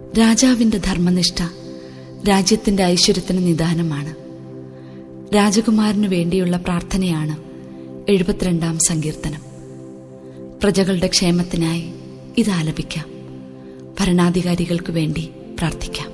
രാജാവിന്റെ ധർമ്മനിഷ്ഠ രാജ്യത്തിന്റെ ഐശ്വര്യത്തിന് നിദാനമാണ് രാജകുമാരനു വേണ്ടിയുള്ള പ്രാർത്ഥനയാണ് എഴുപത്തിരണ്ടാം സങ്കീർത്തനം പ്രജകളുടെ ക്ഷേമത്തിനായി ഇത് ആലപിക്കാം ഭരണാധികാരികൾക്ക് വേണ്ടി പ്രാർത്ഥിക്കാം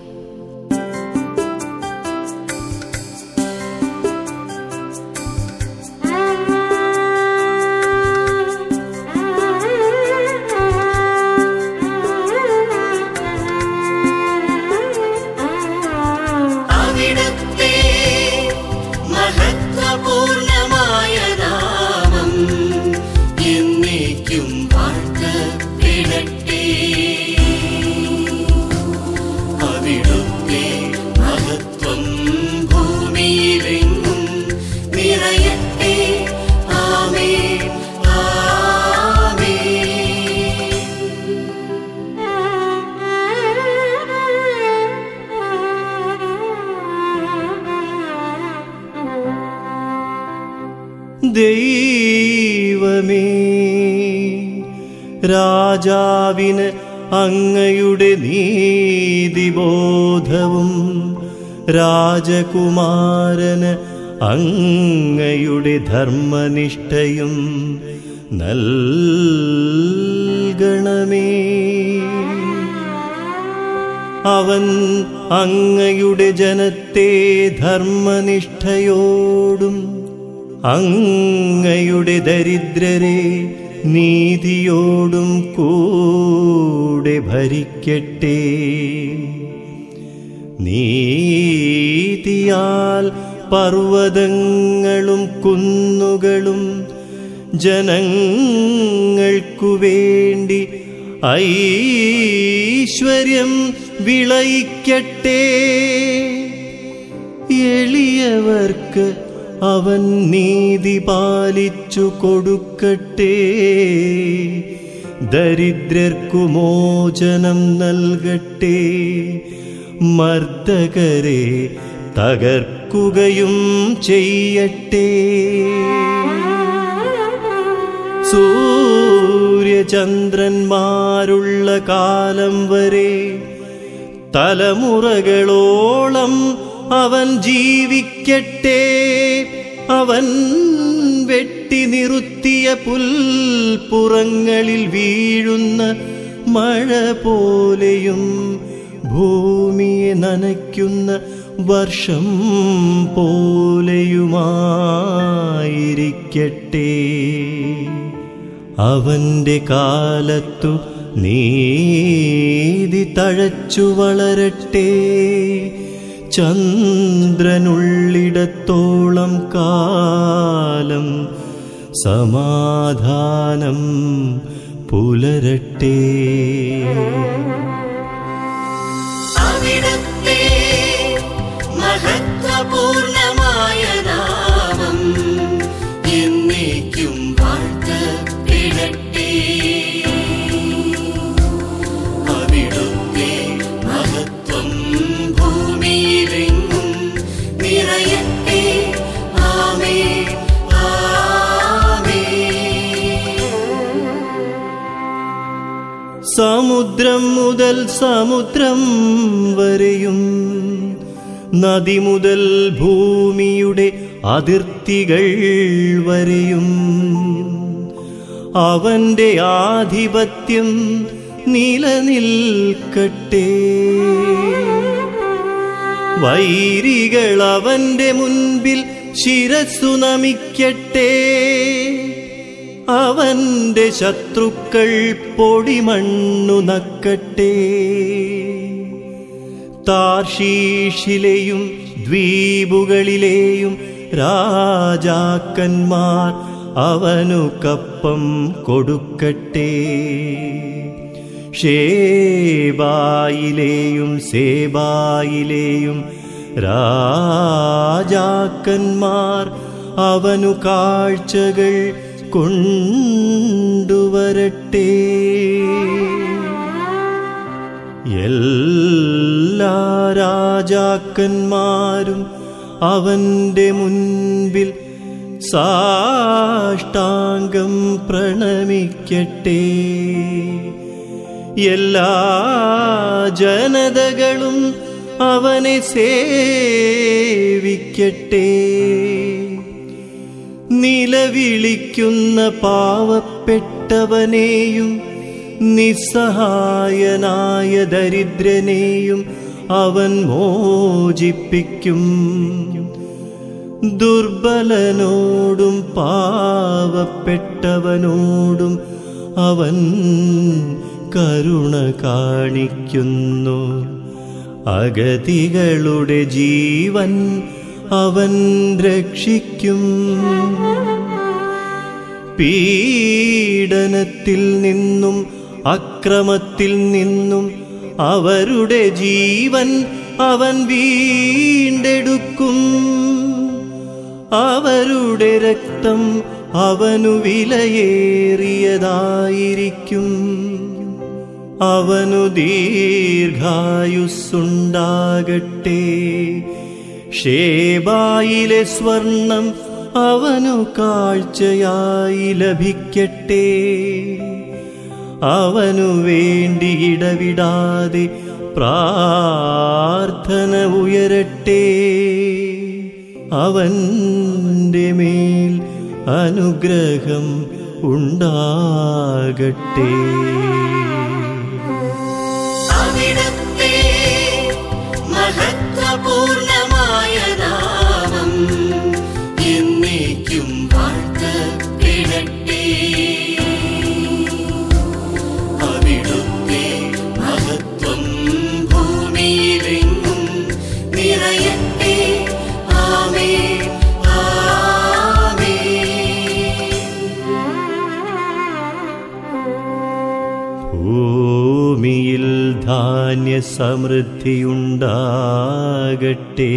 അവിടുത്തെ മഹത്വപൂർണമായ നാമം എന്നേക്കും വാഴ്ത്തപ്പെടട്ടെ അവിടുത്തെ മഹത്വം ഭൂമിയിലെങ്ങും നിറയട്ടെ ആമേ ആമേ ദൈവമേ രാജാവിന് അങ്ങയുടെ നീതിബോധവും രാജകുമാരന് അങ്ങയുടെ ധർമ്മനിഷ്ഠയും നൽകണമേ അവൻ അങ്ങയുടെ ജനത്തെ ധർമ്മനിഷ്ഠയോടും അങ്ങയുടെ ദരിദ്രരെ നീതിയോടും കൂടെ ഭരിക്കട്ടെ നീതിയാൽ പർവ്വതങ്ങളും കുന്നുകളും ജനങ്ങൾക്കു വേണ്ടി ഐശ്വര്യം വിളയിക്കട്ടെ എളിയവർക്ക് അവൻ നീതി പാലിച്ചു കൊടുക്കട്ടെ ദരിദ്രർക്കു മോചനം നൽകട്ടെ മർദ്ദകരെ തകർക്കുകയും ചെയ്യട്ടെ സൂര്യചന്ദ്രന്മാരുള്ള കാലം വരെ തലമുറകളോളം അവൻ ജീവിക്കട്ടെ അവൻ വെട്ടി നിറുത്തിയ പുൽപ്പുറങ്ങളിൽ വീഴുന്ന മഴ പോലെയും ഭൂമിയെ നനയ്ക്കുന്ന വർഷം പോലെയുമായിരിക്കട്ടെ അവന്റെ കാലത്തു നീതി തഴച്ചു വളരട്ടെ ചന്ദ്രനുള്ളിടത്തോളം കാലം സമാധാനം പുലരട്ടെ അവിടുത്തെ മഹത്വപൂർണമായ നാമം എന്നേക്കും വാഴ്ത്തപ്പെടട്ടെ അവിടുത്തെ മഹത്വം ഭൂമിയിലെങ്ങും നിറയട്ടെ ആമേ ആമേ സമുദ്രം മുതൽ സമുദ്രം വരെയും നദി മുതൽ ഭൂമിയുടെ അതിർത്തികൾ വരെയും അവന്റെ ആധിപത്യം നിലനിൽക്കട്ടെ വൈരികൾ അവന്റെ മുൻപിൽ ശിരസ്സു നമിക്കട്ടെ അവന്റെ ശത്രുക്കൾ പൊടിമണ്ണു നക്കട്ടെ താർഷീഷിലെയും ദ്വീപുകളിലെയും രാജാക്കന്മാർ അവനു കപ്പം കൊടുക്കട്ടെ ഷേബായിലെയും സേബായിലെയും രാജാക്കന്മാർ അവനു കാഴ്ചകൾ കൊണ്ടുവരട്ടെ എല്ലാ രാജാക്കന്മാരും അവന്റെ മുൻപിൽ സാഷ്ടാംഗം പ്രണമിക്കട്ടെ എല്ലാ ജനതകളും അവനെ സേവിക്കട്ടെ നിലവിളിക്കുന്ന പാവപ്പെട്ടവനെയും നിസ്സഹായനായ ദരിദ്രനെയും അവൻ മോചിപ്പിക്കും ദുർബലനോടും പാവപ്പെട്ടവനോടും അവൻ കരുണ കാണിക്കുന്നു അഗതികളുടെ ജീവൻ അവൻ രക്ഷിക്കും പീഡനത്തിൽ നിന്നും അക്രമത്തിൽ നിന്നും അവരുടെ ജീവൻ അവൻ വീണ്ടെടുക്കും അവരുടെ രക്തം അവനു വിലയേറിയതായിരിക്കും അവനു ദീർഘായുസ്സുണ്ടാകട്ടെ ഷേബായിലെ സ്വർണം അവനു കാഴ്ചയായി ലഭിക്കട്ടെ അവനു വേണ്ടി ഇടവിടാതെ പ്രാർത്ഥന ഉയരട്ടെ അവന്റെ മേൽ അനുഗ്രഹം ഉണ്ടാകട്ടെ അവിടുത്തെ മഹത്വപൂർണമായ നാമം എന്നേക്കും വാഴ്ത്തപ്പെടട്ടെ അവിടുത്തെ മഹത്വം ഭൂമിയിലെങ്ങും നിറയട്ടെ ആമേ ആമേ ഭൂമിയിൽ ധാന്യ സമൃദ്ധിയുണ്ടാകട്ടെ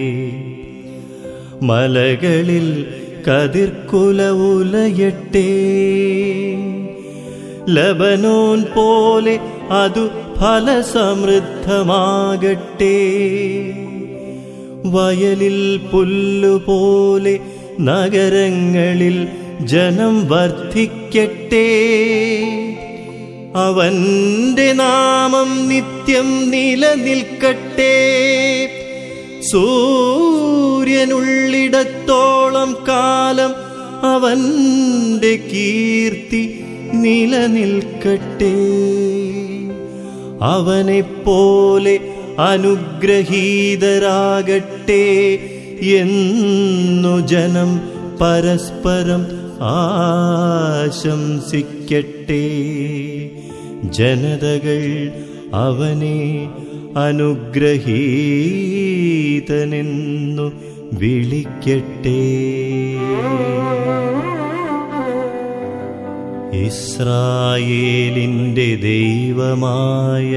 മലകളിൽ കതിർക്കുല ഉലയട്ടെ ലബനോൻ പോലെ അതു ഫലസമൃദ്ധമാകട്ടെ വയലിൽ പുല്ലുപോലെ നഗരങ്ങളിൽ ജനം വർദ്ധിക്കട്ടെ അവന്റെ നാമം നിത്യം നിലനിൽക്കട്ടെ സൂര്യനുള്ളിടത്തോളം കാലം അവന്റെ കീർത്തി നിലനിൽക്കട്ടെ അവനെപ്പോലെ അനുഗ്രഹീതരാകട്ടെ എന്നു ജനം പരസ്പരം ആശംസിക്കട്ടെ ജനതകൾ അവനെ അനുഗ്രഹീതനെന്നു വിളിക്കട്ടെ ഇസ്രായേലിൻ്റെ ദൈവമായ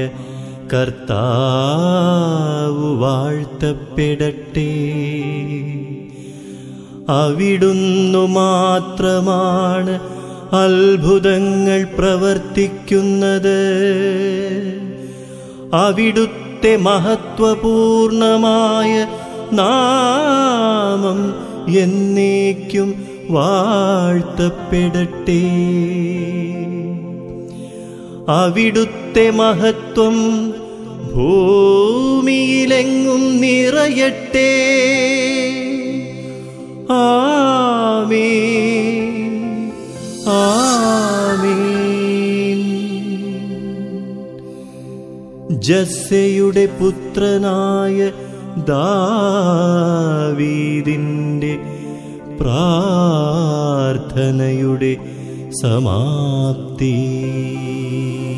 കർത്താവ് വാഴ്ത്തപ്പെടട്ടെ അവിടുന്നു മാത്രമാണ് അത്ഭുതങ്ങൾ പ്രവർത്തിക്കുന്നത് അവിടുത്തെ മഹത്വപൂർണമായ നാമം എന്നേക്കും വാഴ്ത്തപ്പെടട്ടെ അവിടുത്തെ മഹത്വം ഭൂമിയിലെങ്ങും നിറയട്ടെ ആമേ ആമേൻ ജസ്സയുടെ പുത്രനായ ദാവീദിന്റെ പ്രാർത്ഥനയുടെ സമാപ്തി